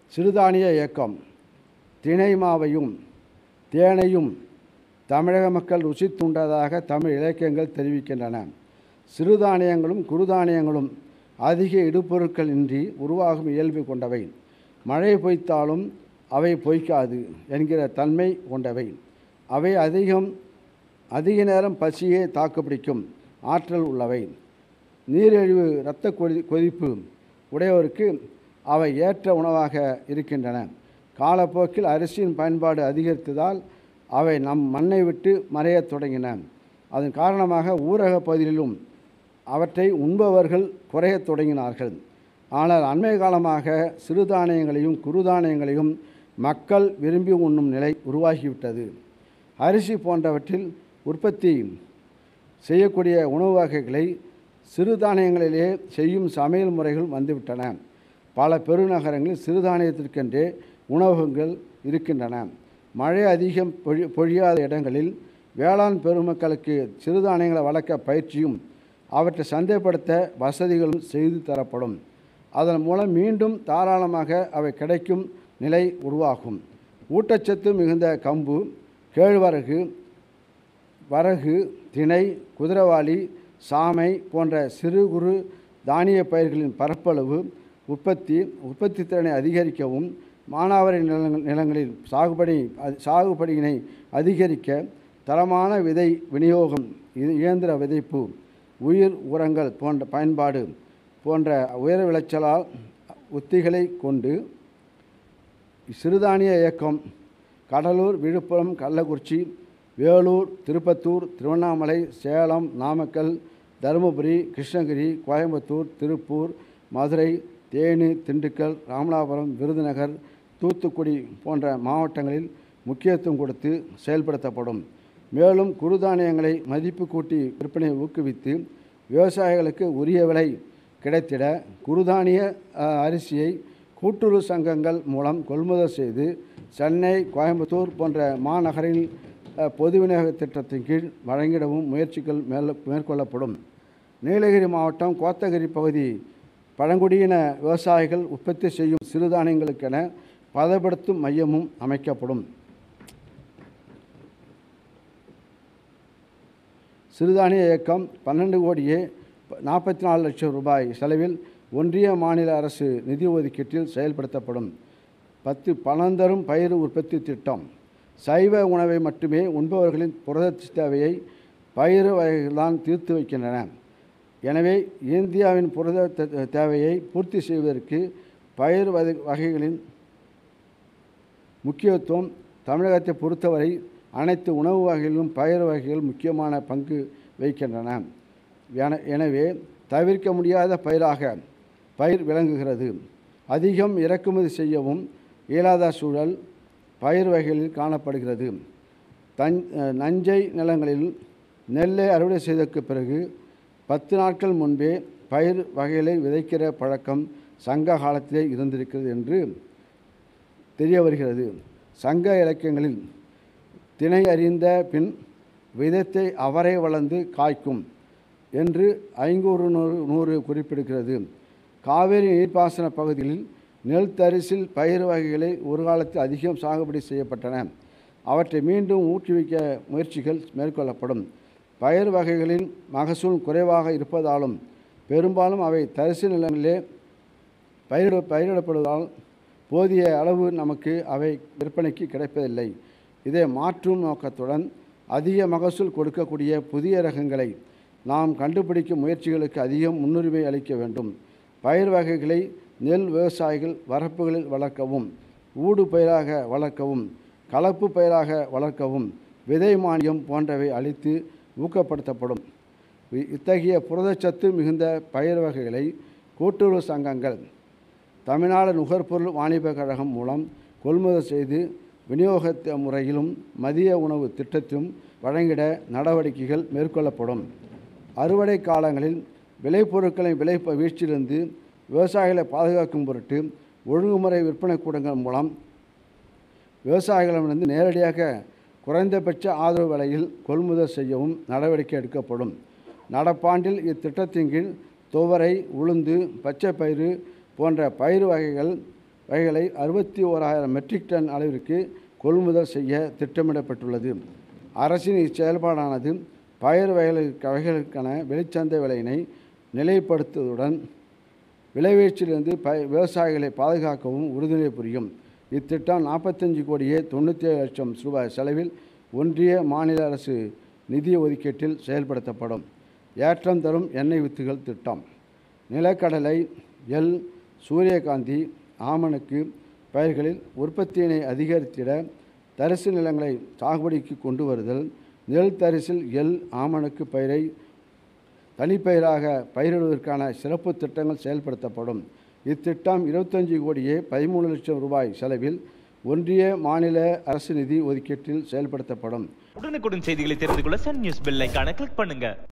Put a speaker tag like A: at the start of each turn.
A: சிறுதானிய இயக்கம் தினை மாவையும் தேனையும் தமிழக மக்கள் ருசித்துண்டதாக தமிழ் இலக்கியங்கள் தெரிவிக்கின்றன சிறுதானியங்களும் குறுதானியங்களும் அதிக இடுபொருட்கள் இன்றி உருவாகும் இயல்பு கொண்டவை மழை பொய்த்தாலும் அவை பொய்க்காது என்கிற தன்மை கொண்டவை அவை அதிகம் அதிக நேரம் பசியை தாக்குப்பிடிக்கும் ஆற்றல் உள்ளவை நீரிழிவு இரத்த கொதி கொதிப்பு உடையவருக்கு அவை ஏற்ற உணவாக இருக்கின்றன காலப்போக்கில் அரிசியின் பயன்பாடு அதிகரித்ததால் அவை நம் மண்ணை விட்டு மறையத் தொடங்கின அதன் காரணமாக ஊரக பகுதிகளிலும் அவற்றை உண்பவர்கள் குறையத் தொடங்கினார்கள் ஆனால் அண்மை காலமாக சிறுதானியங்களையும் குறுதானியங்களையும் மக்கள் விரும்பி உண்ணும் நிலை உருவாகிவிட்டது அரிசி போன்றவற்றில் உற்பத்தி செய்யக்கூடிய உணவு வகைகளை சிறுதானியங்களிலே செய்யும் சமையல் முறைகள் வந்துவிட்டன பல பெருநகரங்களில் சிறுதானியத்திற்கென்றே உணவகங்கள் இருக்கின்றன மழை அதிகம் பொழி பொழியாத இடங்களில் வேளாண் பெருமக்களுக்கு சிறுதானியங்களை வளர்க்க பயிற்சியும் அவற்றை சந்தைப்படுத்த வசதிகளும் செய்து தரப்படும் அதன் மூலம் மீண்டும் தாராளமாக அவை கிடைக்கும் நிலை உருவாகும் ஊட்டச்சத்து மிகுந்த கம்பு கேழ்வரகு வரகு திணை குதிரவாளி சாமை போன்ற சிறு குறு தானிய பயிர்களின் பரப்பளவு உற்பத்தி உற்பத்தி திறனை அதிகரிக்கவும் மானாவாரி நிலங்கள் நிலங்களில் சாகுபடி அது- சாகுபடியினை அதிகரிக்க தரமான விதை விநியோகம் இது இயந்திர விதைப்பு உயிர் உரங்கள் போன்ற பயன்பாடு போன்ற உயர் விளைச்சலால் உத்திகளை கொண்டு சிறுதானிய இயக்கம் கடலூர் விழுப்புரம் கள்ளக்குறிச்சி வேலூர் திருப்பத்தூர் திருவண்ணாமலை சேலம் நாமக்கல் தருமபுரி கிருஷ்ணகிரி கோயம்புத்தூர் திருப்பூர் மதுரை தேனி திண்டுக்கல் ராமநாதபுரம் விருதுநகர் தூத்துக்குடி போன்ற மாவட்டங்களில் முக்கியத்துவம் கொடுத்து செயல்படுத்தப்படும் மேலும் குறுதானியங்களை மதிப்பு கூட்டி விற்பனை ஊக்குவித்து விவசாயிகளுக்கு உரிய விலை கிடைத்திட குறுதானிய அஹ், அரிசியை கூட்டுறவு சங்கங்கள் மூலம் கொள்முதல் செய்து சென்னை கோயம்புத்தூர் போன்ற மாநகரில் அஹ், பொது விநியோக திட்டத்தின் கீழ் வழங்கிடவும் முயற்சிகள் மேல் மேற்கொள்ளப்படும் நீலகிரி மாவட்டம் கோத்தகிரி பகுதி பழங்குடியின விவசாயிகள் உற்பத்தி செய்யும் சிறுதானியங்களுக்கென பதப்படுத்தும் மையமும் அமைக்கப்படும் சிறுதானிய இயக்கம் பன்னெண்டு கோடியே நாற்பத்தி நாலு லட்சம் ரூபாய் செலவில் ஒன்றிய மாநில அரசு நிதி ஒதுக்கீட்டில் செயல்படுத்தப்படும் பத்து பணந்தரும் பயிர் உற்பத்தி திட்டம் சைவ உணவை மட்டுமே உண்பவர்களின் புரத தேவையை பயிர் வகைகள்தான் தீர்த்து வைக்கின்றன எனவே இந்தியாவின் புரத தே- தேவையை பூர்த்தி செய்வதற்கு பயிர் வகை வகைகளின் முக்கியத்துவம் தமிழகத்தை பொறுத்தவரை அனைத்து உணவு வகைகளிலும் பயிர் வகைகள் முக்கியமான பங்கு வகிக்கின்றன என- எனவே தவிர்க்க முடியாத பயிராக பயிர் விளங்குகிறது அதிகம் இறக்குமதி செய்யவும் இயலாத சூழல் பயிர் வகைகளில் காணப்படுகிறது தஞ் அஹ், நஞ்சை நிலங்களில் நெல்லை அறுவடை செய்ததற்கு பிறகு பத்து நாட்கள் முன்பே பயிர் வகைகளை விதைக்கிற பழக்கம் சங்க காலத்திலே இருந்திருக்கிறது என்று தெரிய வருகிறது சங்க இலக்கியங்களில் திணை அறிந்த பின் விதத்தை அவரை வளர்ந்து காய்க்கும் என்று ஐங்கூறு நூறு நூறு குறிப்பிடுகிறது காவேரி நீர்ப்பாசன பகுதிகளில் நெல் தரிசில் பயிர் வகைகளை ஒரு காலத்தில் அதிகம் சாகுபடி செய்யப்பட்டன அவற்றை மீண்டும் ஊக்குவிக்க முயற்சிகள் மேற்கொள்ளப்படும் பயிர் வகைகளின் மகசூல் குறைவாக இருப்பதாலும் பெரும்பாலும் அவை தரிசு நிலங்களிலே பயிரிட பயிரிடப்படுவதால் போதிய அளவு நமக்கு அவை விற்பனைக்கு கிடைப்பதில்லை இதை மாற்றும் நோக்கத்துடன் அதிக மகசூல் கொடுக்கக்கூடிய புதிய ரகங்களை நாம் கண்டுபிடிக்கும் முயற்சிகளுக்கு அதிகம் முன்னுரிமை அளிக்க வேண்டும் பயிர் வகைகளை நெல் விவசாயிகள் வரப்புகளில் வளர்க்கவும் ஊடு பயிராக வளர்க்கவும் கலப்பு பயிராக வளர்க்கவும் விதை மானியம் போன்றவை அளித்து ஊக்கப்படுத்தப்படும் இ- இத்தகைய புரதச்சத்து மிகுந்த பயிர் வகைகளை கூட்டுறவு சங்கங்கள் தமிழ்நாடு நுகர்பொருள் வாணிப கழகம் மூலம் கொள்முதல் செய்து விநியோக த- முறையிலும் மதிய உணவு திட்டத்திலும் வழங்கிட நடவடிக்கைகள் மேற்கொள்ளப்படும் அறுவடை காலங்களில் விளைபொருட்களின் விலை ப- வீழ்ச்சியிலிருந்து விவசாயிகளை பாதுகாக்கும் பொருட்டு ஒழுங்குமுறை விற்பனை கூடங்கள் மூலம் விவசாயிகளிடமிருந்து நேரடியாக குறைந்தபட்ச ஆதரவு விலையில் கொள்முதல் செய்யவும் நடவடிக்கை எடுக்கப்படும் நடப்பாண்டில் இத்திட்டத்தின் கீழ் துவரை உளுந்து பச்சை பயிறு போன்ற பயிர் வகைகள் வகைகளை அறுபத்தி ஓராயிரம் மெட்ரிக் டன் அளவிற்கு கொள்முதல் செய்ய திட்டமிடப்பட்டுள்ளது அரசின் இச்செயல்பாடானது பயிர் வகைகளுக்கு வகைகளுக்கான வெளிச்சந்தை விலையினை நிலைப்படுத்துவதுடன் விளைவீழ்ச்சியிலிருந்து ப விவசாயிகளை பாதுகாக்கவும் உறுதுணை புரியும் இத்திட்டம் நாற்பத்தஞ்சு கோடியே தொண்ணூற்றி ஏழு லட்சம் ரூபாய் செலவில் ஒன்றிய மாநில அரசு நிதி ஒதுக்கீட்டில் செயல்படுத்தப்படும் ஏற்றம் தரும் எண்ணெய் வித்துகள் திட்டம் நிலக்கடலை எள் சூரியகாந்தி ஆமணக்கு பயிர்களில் உற்பத்தியினை அதிகரித்திட தரிசு நிலங்களை சாகுபடிக்கு கொண்டு வருதல் நெல் தரிசில் எள் ஆமணக்கு பயிரை தனிப்பயிராக பயிரிடுவதற்கான சிறப்பு திட்டங்கள் செயல்படுத்தப்படும் இத்திட்டம் இருபத்தஞ்சு கோடியே பதிமூணு லட்சம் ரூபாய் செலவில் ஒன்றிய மாநில அரசு நிதி ஒதுக்கீட்டில் செயல்படுத்தப்படும்
B: உடனுக்குடன் செய்திகளை தெரிந்து கொள்ள சன் நியூஸ் பெல் ஐகானை கிளிக் பண்ணுங்க